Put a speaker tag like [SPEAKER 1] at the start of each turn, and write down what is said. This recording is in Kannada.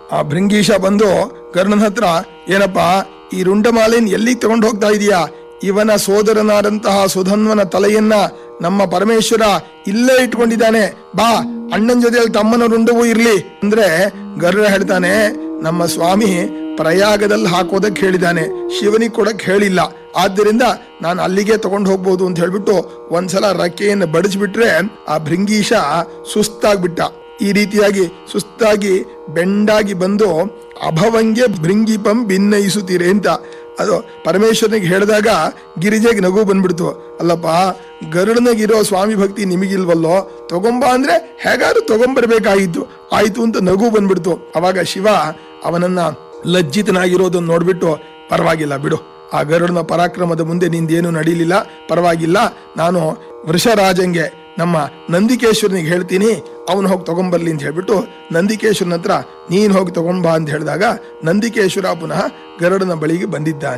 [SPEAKER 1] ಆ ಭೃಂಗೀಶ ಬಂದು ಗರುಡನ ಹತ್ರ ಏನಪ್ಪ ಈ ರುಂಡಮಾಲೆನ್ ಎಲ್ಲಿಗೆ ತಗೊಂಡು ಹೋಗ್ತಾ ಇದೀಯಾ ಇವನ ಸೋದರನಾದಂತಹ ಸುಧನ್ವನ ತಲೆಯನ್ನ ನಮ್ಮ ಪರಮೇಶ್ವರ ಇಲ್ಲೇ ಇಟ್ಕೊಂಡಿದ್ದಾನೆ ಬಾ ಅಣ್ಣನ ಜೊತೆಯಲ್ಲಿ ತಮ್ಮನ ರುಂಡವೂ ಇರ್ಲಿ ಅಂದ್ರೆ ಗರುಡ ಹೇಳ್ತಾನೆ ನಮ್ಮ ಸ್ವಾಮಿ ಪ್ರಯಾಗದಲ್ಲಿ ಹಾಕೋದಕ್ಕೆ ಹೇಳಿದ್ದಾನೆ ಶಿವನಿಗೆ ಕೊಡಕ್ ಹೇಳಿಲ್ಲ ಆದ್ದರಿಂದ ನಾನು ಅಲ್ಲಿಗೆ ತಗೊಂಡು ಹೋಗ್ಬೋದು ಅಂತ ಹೇಳ್ಬಿಟ್ಟು ಒಂದ್ಸಲ ರಕ್ಕೆಯನ್ನು ಬಡಿಸ್ಬಿಟ್ರೆ ಆ ಭೃಂಗೀಶ ಸುಸ್ತಾಗ್ಬಿಟ್ಟ ಈ ರೀತಿಯಾಗಿ ಸುಸ್ತಾಗಿ ಬೆಂಡಾಗಿ ಬಂದು ಅಭವಂಗೆ ಭೃಂಗಿಪಂ ಭಿನ್ನಯಿಸುತ್ತೀರಿ ಅಂತ ಅದು ಪರಮೇಶ್ವರನಿಗೆ ಹೇಳಿದಾಗ ಗಿರಿಜೆಗೆ ನಗು ಬಂದ್ಬಿಡ್ತು ಅಲ್ಲಪ್ಪ ಗರುಡನಿಗಿರೋ ಸ್ವಾಮಿ ಭಕ್ತಿ ನಿಮಗಿಲ್ವಲ್ಲೋ ತಗೊಂಬ ಅಂದ್ರೆ ಹೇಗಾದ್ರೂ ತಗೊಂಬರ್ಬೇಕಾಗಿತ್ತು ಆಯ್ತು ಅಂತ ನಗು ಬಂದ್ಬಿಡ್ತು ಅವಾಗ ಶಿವ ಅವನನ್ನ ಲಜ್ಜಿತನಾಗಿರೋದನ್ನ ನೋಡ್ಬಿಟ್ಟು ಪರವಾಗಿಲ್ಲ ಬಿಡು ಆ ಗರುಡನ ಪರಾಕ್ರಮದ ಮುಂದೆ ನಿಂದೇನು ನಡೀಲಿಲ್ಲ ಪರವಾಗಿಲ್ಲ ನಾನು ವೃಷರಾಜಂಗೆ ನಮ್ಮ ನಂದಿಕೇಶ್ವರನಿಗೆ ಹೇಳ್ತೀನಿ ಅವನು ಹೋಗಿ ತಗೊಂಬರ್ಲಿ ಅಂತ ಹೇಳ್ಬಿಟ್ಟು ನಂದಿಕೇಶ್ವರನ ಹತ್ರ ನೀನ್ ಹೋಗಿ ತಗೊಂಬಾ ಅಂತ ಹೇಳಿದಾಗ ನಂದಿಕೇಶ್ವರ ಪುನಃ ಗರುಡನ ಬಳಿಗೆ ಬಂದಿದ್ದಾನೆ